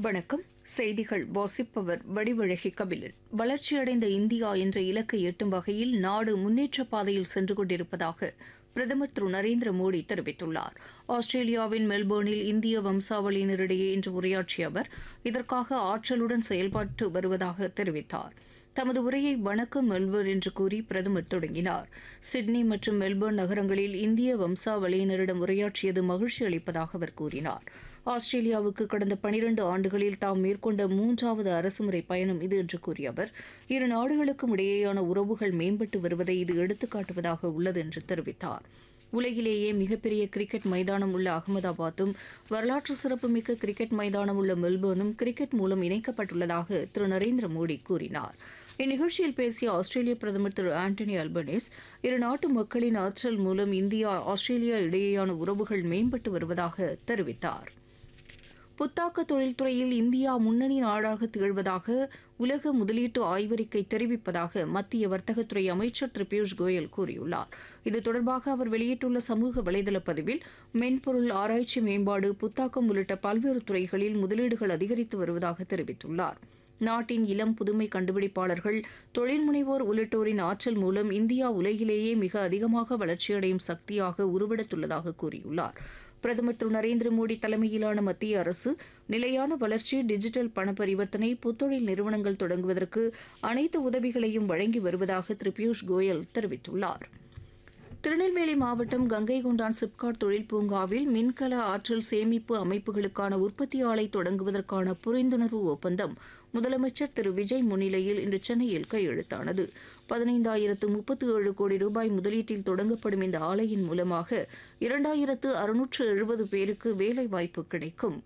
வணக்கம் செய்திகள் வாசிப்பவர் வடிவழகி கபிலன் வளர்ச்சியடைந்த இந்தியா என்ற இலக்கை எட்டும் வகையில் நாடு முன்னேற்ற பாதையில் சென்று கொண்டிருப்பதாக பிரதமர் திரு நரேந்திர மோடி தெரிவித்துள்ளார் ஆஸ்திரேலியாவின் மெல்போர்னில் இந்திய வம்சாவளியினரிடையே இன்று உரையாற்றிய அவர் இதற்காக ஆற்றலுடன் செயல்பட்டு வருவதாக தெரிவித்தார் தமது உரையை வணக்கம் மெல்போர்ன் என்று கூறி பிரதமர் தொடங்கினார் சிட்னி மற்றும் மெல்போர்ன் நகரங்களில் இந்திய வம்சாவளியினரிடம் உரையாற்றியது மகிழ்ச்சி அளிப்பதாக அவர் கூறினார் ஆஸ்திரேலியாவுக்கு கடந்த பனிரண்டு ஆண்டுகளில் தாம் மேற்கொண்ட மூன்றாவது அரசுமுறை பயணம் இது என்று கூறிய அவர் இரு நாடுகளுக்கும் இடையேயான உறவுகள் மேம்பட்டு வருவதை இது எடுத்துக்காட்டுவதாக உள்ளது என்று தெரிவித்தார் உலகிலேயே மிகப்பெரிய கிரிக்கெட் மைதானம் உள்ள அகமதாபாத்தும் வரலாற்று சிறப்புமிக்க கிரிக்கெட் மைதானம் உள்ள மெல்போர்னும் கிரிக்கெட் மூலம் இணைக்கப்பட்டுள்ளதாக திரு நரேந்திர மோடி கூறினார் இந்நிகழ்ச்சியில் பேசிய ஆஸ்திரேலிய பிரதமர் திரு ஆண்டனி அல்பனேஸ் இரு நாட்டு மக்களின் ஆற்றல் மூலம் இந்தியா ஆஸ்திரேலியா இடையேயான உறவுகள் மேம்பட்டு வருவதாக தெரிவித்தார் புத்தாக்க தொழில்துறையில் இந்தியா முன்னணி நாடாக திகழ்வதாக உலக முதலீட்டு ஆய்வறிக்கை தெரிவிப்பதாக மத்திய வர்த்தகத்துறை அமைச்சர் திரு பியூஷ் கோயல் கூறியுள்ளார் இது தொடர்பாக அவர் வெளியிட்டுள்ள சமூக வலைதள பதிவில் மென்பொருள் ஆராய்ச்சி மேம்பாடு புத்தாக்கம் உள்ளிட்ட பல்வேறு துறைகளில் முதலீடுகள் அதிகரித்து வருவதாக தெரிவித்துள்ளார் நாட்டின் இளம் புதுமை கண்டுபிடிப்பாளர்கள் தொழில் முனைவோர் உள்ளிட்டோரின் ஆற்றல் மூலம் இந்தியா உலகிலேயே மிக அதிகமாக வளர்ச்சியடையும் சக்தியாக உருவெடுத்துள்ளதாக கூறியுள்ளார் பிரதமர் திரு நரேந்திர மோடி தலைமையிலான மத்திய அரசு நிலையான வளர்ச்சி டிஜிட்டல் பண பரிவர்த்தனை புத்தொழில் நிறுவனங்கள் தொடங்குவதற்கு அனைத்து உதவிகளையும் வழங்கி வருவதாக திரு பியூஷ் கோயல் தெரிவித்துள்ளார் திருநெல்வேலி மாவட்டம் கங்கை கொண்டான் சிப்காட் தொழில் பூங்காவில் மின்கல ஆற்றல் சேமிப்பு அமைப்புகளுக்கான உற்பத்தி ஆலை தொடங்குவதற்கான புரிந்துணர்வு ஒப்பந்தம் முதலமைச்சர் திரு விஜய் முன்னிலையில் இன்று சென்னையில் கையெழுத்தானது பதினைந்தாயிரத்து முப்பத்து ஏழு கோடி ரூபாய் முதலீட்டில் தொடங்கப்படும் இந்த ஆலையின் மூலமாக இரண்டாயிரத்து அறுநூற்று எழுபது பேருக்கு வேலைவாய்ப்பு கிடைக்கும்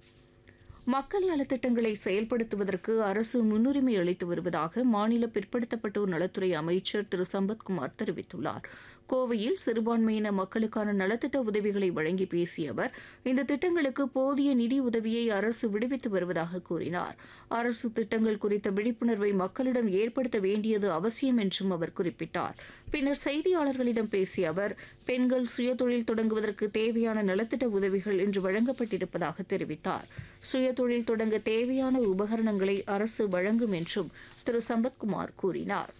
மக்கள் நலத்திட்டங்களை செயல்படுத்துவதற்கு அரசு முன்னுரிமை அளித்து வருவதாக மாநில பிற்படுத்தப்பட்டோர் நலத்துறை அமைச்சர் திரு சம்பத்குமார் தெரிவித்துள்ளார் கோவையில் சிறுபான்மையின மக்களுக்கான நலத்திட்ட உதவிகளை வழங்கி பேசிய அவர் இந்த திட்டங்களுக்கு போதிய நிதி உதவியை அரசு விடுவித்து வருவதாக கூறினார் அரசு திட்டங்கள் குறித்த விழிப்புணர்வை மக்களிடம் ஏற்படுத்த வேண்டியது அவசியம் என்றும் அவர் குறிப்பிட்டார் பின்னர் செய்தியாளர்களிடம் பேசிய அவர் பெண்கள் சுயதொழில் தொடங்குவதற்கு தேவையான நலத்திட்ட உதவிகள் இன்று வழங்கப்பட்டிருப்பதாக தெரிவித்தார் சுயதொழில் தொடங்க தேவையான உபகரணங்களை அரசு வழங்கும் என்றும் திரு சம்பத்குமார் கூறினார்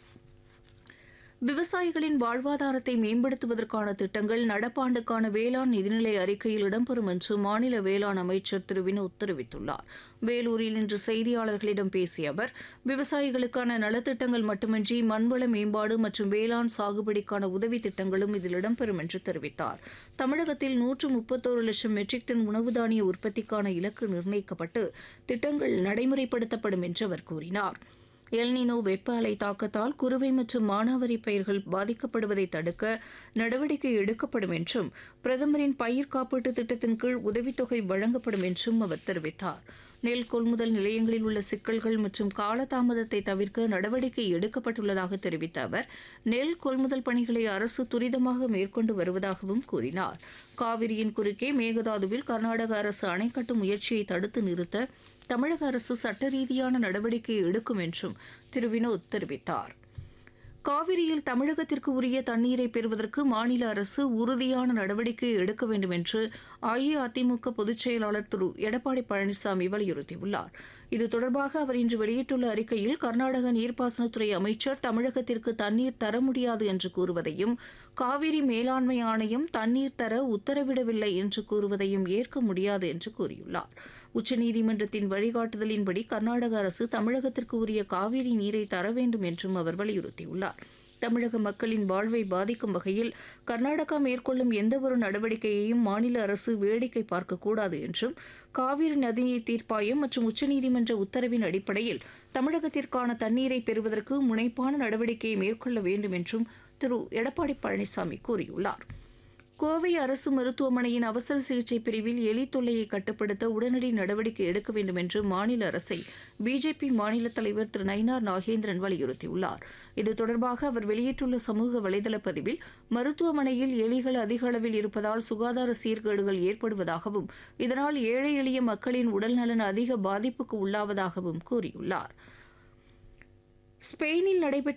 விவசாயிகளின் வாழ்வாதாரத்தை மேம்படுத்துவதற்கான திட்டங்கள் நடப்பாண்டுக்கான வேளாண் நிதிநிலை அறிக்கையில் இடம்பெறும் என்று மாநில வேளாண் அமைச்சர் திரு வினோத் தெரிவித்துள்ளார் வேலூரில் இன்று செய்தியாளர்களிடம் பேசிய அவர் விவசாயிகளுக்கான நலத்திட்டங்கள் மட்டுமின்றி மண்வள மேம்பாடு மற்றும் வேளாண் சாகுபடிக்கான உதவி திட்டங்களும் இதில் இடம்பெறும் என்று தெரிவித்தார் தமிழகத்தில் நூற்று முப்பத்தோரு லட்சம் மெட்ரிக் டன் உணவு தானிய உற்பத்திக்கான இலக்கு நிர்ணயிக்கப்பட்டு திட்டங்கள் நடைமுறைப்படுத்தப்படும் என்று அவர் கூறினார் எல்னினோ வெப்ப அலை தாக்கத்தால் குறுவை மற்றும் மானாவரி பயிர்கள் பாதிக்கப்படுவதை தடுக்க நடவடிக்கை எடுக்கப்படும் என்றும் பிரதமரின் பயிர் காப்பீட்டு திட்டத்தின் கீழ் உதவித்தொகை வழங்கப்படும் என்றும் அவர் தெரிவித்தார் நெல் கொள்முதல் நிலையங்களில் உள்ள சிக்கல்கள் மற்றும் காலதாமதத்தை தவிர்க்க நடவடிக்கை எடுக்கப்பட்டுள்ளதாக தெரிவித்த அவர் நெல் கொள்முதல் பணிகளை அரசு துரிதமாக மேற்கொண்டு வருவதாகவும் கூறினார் காவிரியின் குறுக்கே மேகதாதுவில் கர்நாடக அரசு அணை கட்டும் முயற்சியை தடுத்து நிறுத்த தமிழக அரசு சட்ட ரீதியான நடவடிக்கை எடுக்கும் என்றும் திரு வினோத் தெரிவித்தார் காவிரியில் தமிழகத்திற்கு உரிய தண்ணீரை பெறுவதற்கு மாநில அரசு உறுதியான நடவடிக்கை எடுக்க வேண்டும் என்று அஇஅதிமுக பொதுச் செயலாளர் திரு எடப்பாடி பழனிசாமி வலியுறுத்தியுள்ளார் இது தொடர்பாக அவர் இன்று வெளியிட்டுள்ள அறிக்கையில் கர்நாடக நீர்ப்பாசனத்துறை அமைச்சர் தமிழகத்திற்கு தண்ணீர் தர முடியாது என்று கூறுவதையும் காவிரி மேலாண்மை ஆணையம் தண்ணீர் தர உத்தரவிடவில்லை என்று கூறுவதையும் ஏற்க முடியாது என்று கூறியுள்ளார் உச்சநீதிமன்றத்தின் வழிகாட்டுதலின்படி கர்நாடக அரசு தமிழகத்திற்கு உரிய காவிரி நீரை தர வேண்டும் என்றும் அவர் வலியுறுத்தியுள்ளார் தமிழக மக்களின் வாழ்வை பாதிக்கும் வகையில் கர்நாடகா மேற்கொள்ளும் எந்தவொரு நடவடிக்கையையும் மாநில அரசு வேடிக்கை பார்க்கக்கூடாது என்றும் காவிரி நதிநீர் தீர்ப்பாயம் மற்றும் உச்சநீதிமன்ற உத்தரவின் அடிப்படையில் தமிழகத்திற்கான தண்ணீரை பெறுவதற்கு முனைப்பான நடவடிக்கையை மேற்கொள்ள வேண்டும் என்றும் திரு எடப்பாடி பழனிசாமி கூறியுள்ளார் கோவை அரசு மருத்துவமனையின் அவசர சிகிச்சை பிரிவில் எலி தொல்லையை கட்டுப்படுத்த உடனடி நடவடிக்கை எடுக்க வேண்டும் என்று மாநில அரசை பிஜேபி மாநில தலைவர் திரு நயினார் நாகேந்திரன் வலியுறுத்தியுள்ளார் இது தொடர்பாக அவர் வெளியிட்டுள்ள சமூக வலைதள பதிவில் மருத்துவமனையில் எலிகள் அதிக அளவில் இருப்பதால் சுகாதார சீர்கேடுகள் ஏற்படுவதாகவும் இதனால் ஏழை எளிய மக்களின் உடல்நலன் அதிக பாதிப்புக்கு உள்ளாவதாகவும் கூறியுள்ளார் ஸ்பெயினில் நடைபெற்ற